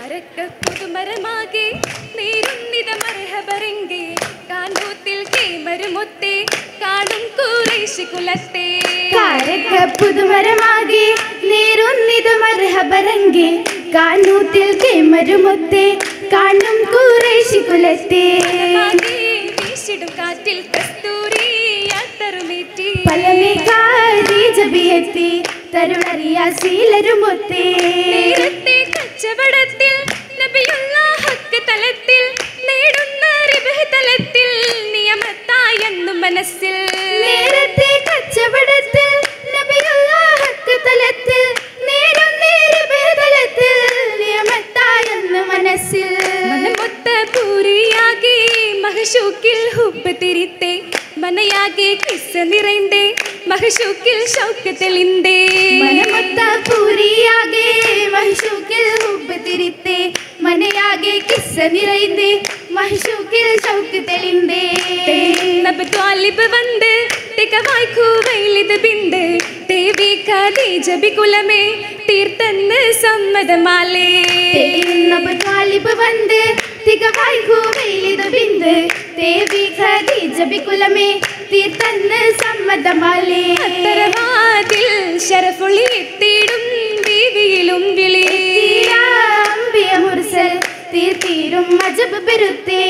കാരക്ക പുതുമരമാകെ നേരുന്നിത മരഹബരങ്കെ കാൺകൂത്തിൽ കേമരുമൊത്തെ കാണും കുറേശി കുലത്തെ കാരക്ക പുതുമരമാകെ നേരൊന്നിത് മർഹബരങ്കെ കാനൂത്തിൽ കേമരുമൊത്തെ കാണും കുറേശി കുലത്തെ മാകെ വീശിടും കാറ്റിൽ കസ്തൂരി യാത്തറുമേറ്റി പലമേക്കാരി ജബിയെത്തി തരുണറിയ ശീലരുമൊത്തെ നേരത്തെ കച്ചവടത്തിൽ നബിയുള്ള ഹക്ക് തലത്തിൽ നേടുന്ന റിബഹ് തലത്തിൽ നിയമത്തായെന്നു മനസ്സിൽ നേരത്തെ കച്ചവടത്തിൽ നബിയുള്ള ഹക്ക് തലത്തിൽ നേരുന്നേരെ ബഹതലത്തിൽ നിയമത്തായെന്ന് മനസ്സിൽ മനമൊത്ത പൂരിയാകെ മഹശൂക്കിൽ ഹുബ് തിരിത്തെ മനയാകെ കിസ്സ നിറൈന്തേ മഹശൂക്കിൽ ഷൗക്ക് തെളിന്തേ മനമൊത്ത പൂരിയാകെ മഹിഷൂക്കിൽ ഹുബ് തിരിത്തെ മനയാകെ കിസ്സ നിറൈന്തേ മഹിഷൂക്കിൽ ഷൗക്ക് തെളിന്തേ നബ് ത്വാലിബ് വന്ന് തികവായ് കൂവയിലിത് ബിന്ത് ദേവി ഖദീജ ബികുലമേ തീർത്തന്ന് സമ്മതമാലേ നബ് ത്വാലിബ് വന്ന് തികവായ് ഹൂവയിലിത് ബിന്ത് ദേവി ഖദീജ ബികുലമേ തീർത്തന്ന് സമ്മതമാലേ അത്തരവാതിൽ ശരഫുളി എത്തിയിടും ദേവിയിലും വിളി അമ്പിയ മുർസൽ തീർത്തീരും അജബ് പെരുത്തേ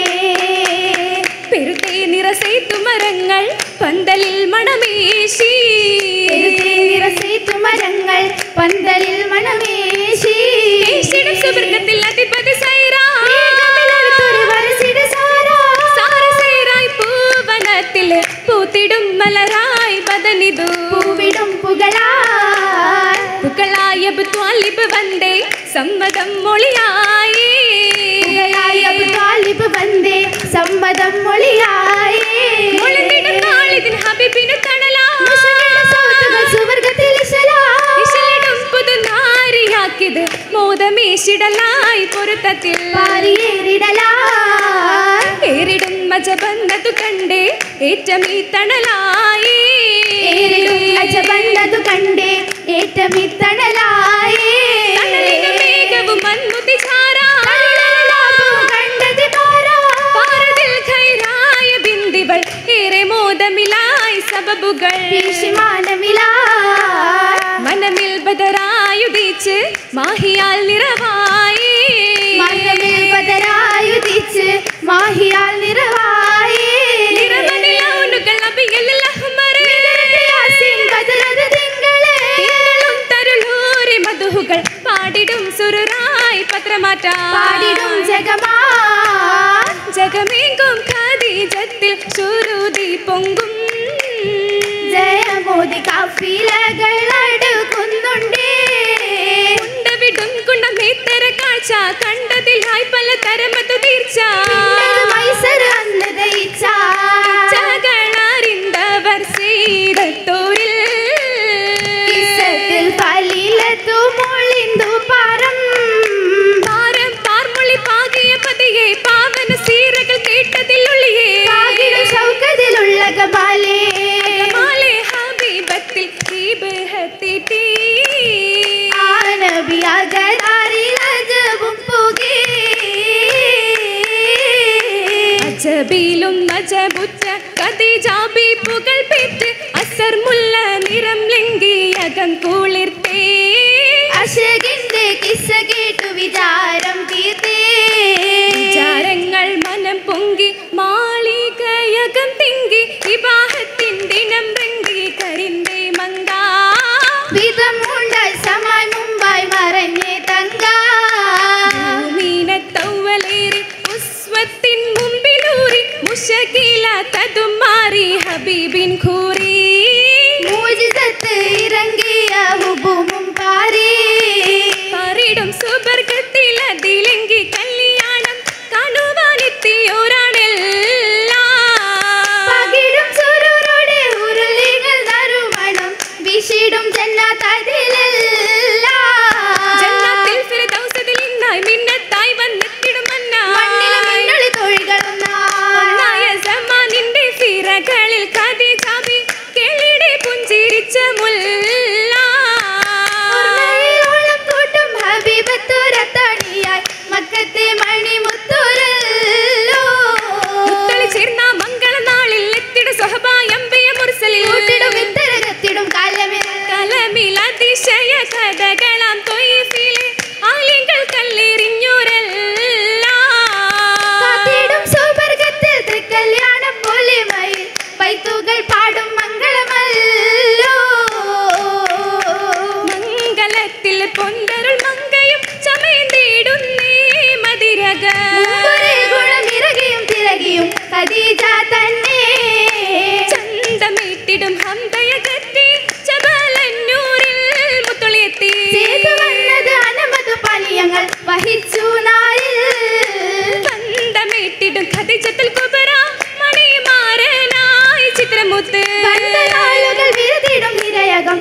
പെരുത്തേ നിറസേത്തു മരങ്ങൾ പന്തലിൽ മണമേശി പെരുത്തേ നിറസേത്തു മരങ്ങൾ പന്തലിൽ മണമേശി ഏശിടും സുബർഗത്തിൽ അധിപതി സൈറാ മേഘമിലടുത്തൊരു വരസിട് സാരാ. സാര സൈറായി പൂവനത്തിൽ പൂത്തിടും മലരായി ബദനിതു പൂവിടും പുകളാൽ പുകളായ ത്വാലിബ് വந்தே സമ്മതം മൊഴിയായി പുകളായ അബു താലിബ് വந்தേ സമ്മതം മൊഴിയായേ മുളന്തിടും നാളിതിൻ ഹബീബിന് തണലാ മുഷകിയുടെ സൗത്തുകൾ സുവർഗത്തിൽ ഇശലാ. ഇശലിടും പുതുനാരിയാക്കിത് മോദമേശിടലായി പൊരുത്തത്തിൽ പാരിയേറിടലാൽ ഏറിടും മജബന്നതു കണ്ടേ ഏറ്റമീ തണലായി ഏറിടും അജബന്നതു കണ്ടേ ഏറ്റമിത്തണലായേ തണലിനു മേഘവും മന്മുതി ചാരാ തണലാപവും കണ്ടത് പാരാ. പാരതിൽ ഖൈറായ ബിന്ദിവൾ ഏറെ മോദമിലായി സബബുകൾ ഭീഷിമാനമിലാൽ മനമിൽ ബദറായുദിച്ച് മാഹിയാൽ നിറവായി മന്നമിൽ ബദരായുദിച്ച് മാഹിയാൽ നിറവായേ നിറമണിലൗനുകൾ അബിയലിൽ അഹ്മറ്. യാസീൻ ബദറത് തിങ്കളേ തിങ്കളും തരുളൂരി മധുഹുകൾ പാടിടും സുരുറായി പത്രമാറ്റാം പാടിടും ജഗമാ ജഗമേങ്കും ഖദീജത്തിൽ ശുരുതി പൊങ്കും ജയമോദി കാഫിലകൾ അടുക്കുന്നുണ്ടേ ഉണ്ടവിടും കുണ്ടമേത്തര കാഴ്ച കണ്ടതിലായി പല തരമതു തീർച്ച പിന്നൊരു മൈസർ അന്ന് ദയിച്ച ചകളറിന്തവർ സീതത്തോരിൽ കിസ്സത്തിൽ ഫലീലത്തു മൊളിന്തു പാരം പാരം പാർമൊളി പാകിയ പതിയെ പാവന സീരകൾ കേട്ടതിലുള്ളിയേ പാകിടും ശൗക്കതിലുള്ള കപാലേ മാലെ ഹബീബത്തിൽ ദീപ് ഹത്തിട്ടീ ആനബിയാകാരിൽ അജബും പുകേ അജബിലും നജബുറ്റ കതിജാബി പുകൾ പെറ്റ് അസർ മുല്ല നിറം ലങ്കി അകം കുളിർത്തേ അശകിന്റെ കിസ്സ കേട്ടു വിചാരം തീർത്തേ വിചാരങ്ങൾ മനം പൊങ്കി മാളികയകം തിങ്കി വിവാഹത്തിൻ ദിനം റങ്കി കരിന്തേ മങ്കാ വിധമുണ്ടായി സമായി മുമ്പായി മറഞ്ഞേ തങ്ക ഭൂമീനത്തൗവലേറി ഉസ്വത്തിൻ മുമ്പിലൂറി മുഷകിലാത്തതും മാറി ഹബീബിൻ ഖൂറി മൂജിസത്ത് ഇറങ്ങിയ ഹുബുമും പാരേ പാറിടും സുബർഗത്തിൽ അതിലെങ്കി കല്യാണം കാണുവാനെത്തിയോരാണെല്ലാം പകിടും സുരൂരോടെ ഉരുളികൾ നറുമണം വിഷിടും ജന്നാത്തതിലെല്ലാം ജന്നാത്തിൽ ഫിർദൗസതിൽ ഇന്നായി മിന്നത്തായി വന്നെത്തിടും മന്നാ. മണ്ണിലെ മിന്നൊളി തൊഴികളൊന്നായി ഒന്നായ സമാനിന്റെ ഫിറകളിൽ ഖദീജാബി കേളിയുടെ പുഞ്ചിരിച്ച മുല്ല ഓർമ്മയിലോളം കൂട്ടും ഹബീബത്തുരത്തണിയായി സ്വർഗത്തെ മണിമുത്തുരല്ലോ മുത്തളി ചേർന്ന മംഗളനാളിൽ എത്തിട സ്വഹബായമ്പയ മുർസലിൽ കൂട്ടിടും ഇത്തരകത്തിടും കാലമിൽ കലമിൽ അതിശയ കഥകളാം തൊയ്ഫിലെ ആലികൾ കാത്തിടും കല്ലെറിഞ്ഞോരെല്ലാം സുവർഗത്തിൽ തൃക്കല്യാണം പൊലിമയിൽ പൈത്തുകൾ പാടും മംഗളമല്ലോ മംഗളത്തിൽ പൊന്തരുൾ മങ്കയും ചമയന്തിടുന്നേ മതിരക മുമ്പൊരേ ഗുണമിറകിയും തിരകിയും ഖദീജ തന്നെ ചന്തമേറ്റിടും ഹംദയകത്തി ചബലന്നൂരിൽ മുത്തുളിയെത്തി ചെയ്തു വന്നത് അനമതു പണിയങ്ങൾ വഹിച്ചു നാളിൽ ബന്ധമേറ്റിടും ഖദീജത്തുൽ കുബറ മണിമാരനായി ചിത്രമുത്ത് നാളുകൾ വിരുതിടും നിരയകം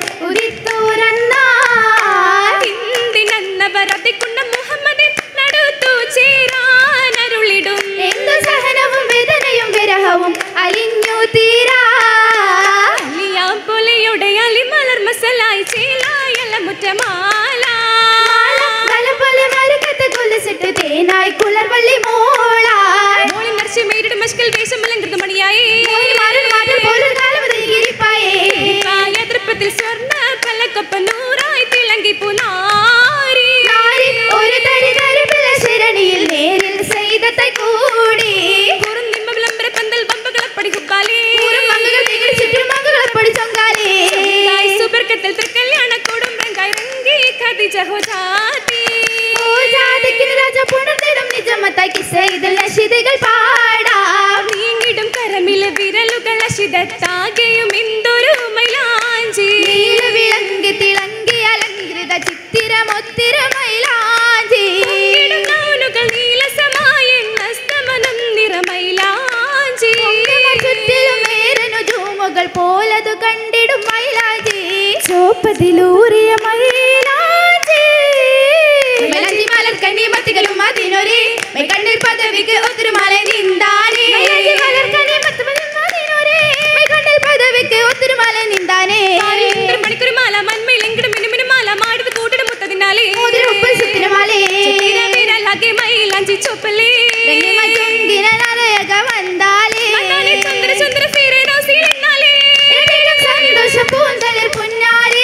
ഉദിത്തൂരന്നാൾ എന്തിനന്നവർ അതിക്കുന്ന മുഹമ്മദിൻ നടുത്തു ചേരാനരുളിടും എന്തു സഹനവും വേദനയും വിരഹവും അലിഞ്ഞു തീരാ അലിയാം പൊലയുടെ അലിമലർ മസലായി ചേലായല മുറ്റമാല മലം പോലെ മരക്കത്ത് കൊലുസിട്ട് തേനായി കുളർവള്ളി മോളായി മോളി മറിച്ച് മേരിടും മഷ്കൽ വേഷമലങ്കൃത മണിയായി മാറും മാറ്റൽ പോലും കാലമുതൽ ഇരിപ്പായേ തൃപ്പത്തിൽ സ്വർണ്ണ പല്ലക്കൊപ്പ നൂറായി തിളങ്ങി പുനാരി നാരി ഒരു തരി തരിപ്പില ശരണിയിൽ നേരിൽ ചെയ്തത്തെ കൂടി പുറന്നിമ്മ വിളംബര പന്തൽ ബമ്പകളപ്പടി കുപ്പാലേ പൂരം മങ്ങുകൾ തികടി ചുറ്റും മങ്ങുകൾ പൊടിച്ചൊങ്കാലേ തായ് സുബർക്കത്തിൽ തൃക്കല്യാണ കുടുംബം കൈറങ്ങി ഖദീജ ഹോ ജാതി ഓ ജാതിക്കിന് രാജ പുണർന്നിടും നിജമത്താക്കി ചെയ്തൽ നശിതകൾ പാടാം നീങ്ങിടും കരമിലെ വിരലുകൾ അശിതത്താകെയും എന്തൊരു മൈലാഞ്ചി നീല വിളങ്കി തിളങ്കി അലങ്കൃത ചിത്തിരമൊത്തിര മൈലാഞ്ചി പൊങ്ങിടും നൗലുകൾ നീലസമായ അസ്തമനം നിറമൈലാഞ്ചി ചുറ്റിലും ഏറനു ജൂമുകൾ പോലതു കണ്ടിടും മൈലാഞ്ചി ചോപ്പതിലൂറിയ മൈലാഞ്ചി മൈലാഞ്ചി മലർക്കണ്ണി മത്തികളും അതിനൊരേ കണ്ണിൽ പദവിക്ക് ഒത്തിരി മല നിന്താനേ മലർക്കണ്ണി കണ്ണിൽ പദവിക്ക് ഒത്തിരി മല നിന്താനേ മണിക്കൂർ മാല മന്മയിലെങ്കിലും മിനുമിനും മാല മാടിത് കൂട്ടിടും മുത്തതിനാലേ മോതിരം ഉപ്പിൽ ചിത്തിരമാലേ വിരലാകെ മൈലാഞ്ചി ചൊപ്പലേ ചുങ്കിന നരയക വന്താലേ മന്നാലെ ചന്ദ്ര ചന്ദ്ര ഫിരെ റോസിലെന്നാലേ എവിടും സന്തോഷ പൂന്തളിർ പുന്നാരേ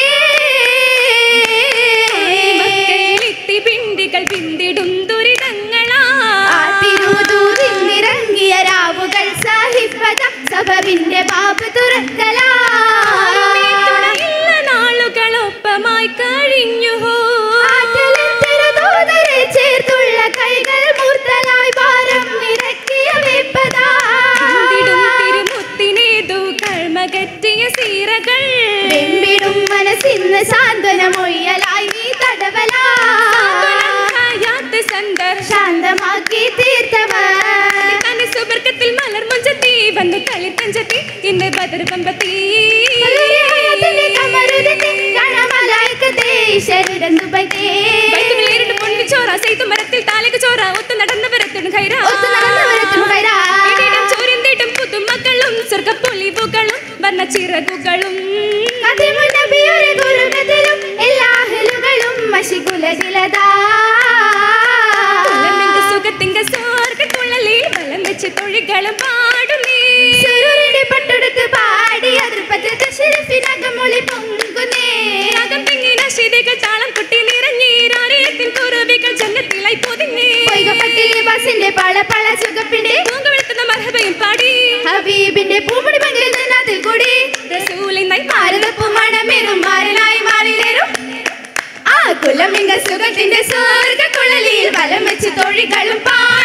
മക്കയിലെത്തി പിണ്ടികൾ പിന്തിടും ദുരിതങ്ങളാ ആ തിരുവതൂരിന്നിറങ്ങിയ രാവുകൾ സാഹിബത സഭവിന്റെ ബാബ് തുറക്കലാ ആരുമേ തുണയില്ല നാളുകളൊപ്പമായി കഴിഞ്ഞു ആറ്റലിൻ തിരുദൂതരെ ചേർത്തുള്ള കൈകൾ മൂർത്തലായി ഭാരം നിറക്കിയ വേപ്പതാ പിന്തിടും തിരുമുത്തിനേതു കൾമകറ്റിയ സീറകൾ വെമ്പിടും മനസ്സിന്ന് സാന്ത്വനമൊയ്യലായി നീ തടവലാ ഹയാത്ത് സന്ദർ ശാന്തമാക്കി തീർത്തവർ തന്നെ സുബർക്കത്തിൽ മലർ മുഞ്ചത്തി വന്നു കളി തഞ്ചത്തി ഇന്ന് ബദർ പമ്പത്തി ഹൃദയത്തിന്റെ കമറുദിന്റെ കണമലായിക്കത്തെ ശരീരന്തുപൈതേ. ബൈത്തുമിലേറിട്ട് പൊന്നു ചോറ സെയ്തു മരത്തിൽ താലക ചോറ ഒത്തു നടന്നവരെത്തും ഖൈറ ഒത്തു നടന്നവരെത്തും ഖൈറാ. ഇടിടം ചോരിന്തിടും പുതുമക്കളും സ്വർഗപ്പൊലിവുകളും വർണ്ണച്ചിറകുകളും ഖാതിമുൻ നബിയുടെ ഗുരുകത്തിലും എല്ലാ അഹ്ലുകളും മഷികുലകിലതാ. കുലമിന്റെ സുഖത്തിങ്ക സ്വർഗക്കുഴലിൽ വലം വെച്ച് തൊഴികളും പാടുന്നേ സുരൂരിന്റെ പട്ടെടുത്ത് പാടി അതിർപ്പത്തിൽ തശ്ശരിഫിനകമൊളി പൊങ്കുന്നേ. രാഗം തിങ്ങിന ശിതികൾ താളം കുട്ടി നിറഞ്ഞീരാരേത്തിൻ കുറുവികൾ ജന്നത്തിലായി പൊതിഞ്ഞേ പൊയ്കപ്പട്ടിലെ ബസിന്റെ പള പള സുഖപ്പിന്റെ പൂങ്കുവെളുത്തുന്ന മർഹബയും പാടി ഹബീബിന്റെ പൂമുടി പങ്കിൽ നിന്നതിൽ കൂടി റസൂലിനായി ഭാരതപ്പു മണമേറും മാരനായി മാറിലേറും ആ കുലമിങ്ക സുഖത്തിന്റെ സ്വർഗക്കുഴലിൽ വലം വെച്ച് തൊഴികളും പാ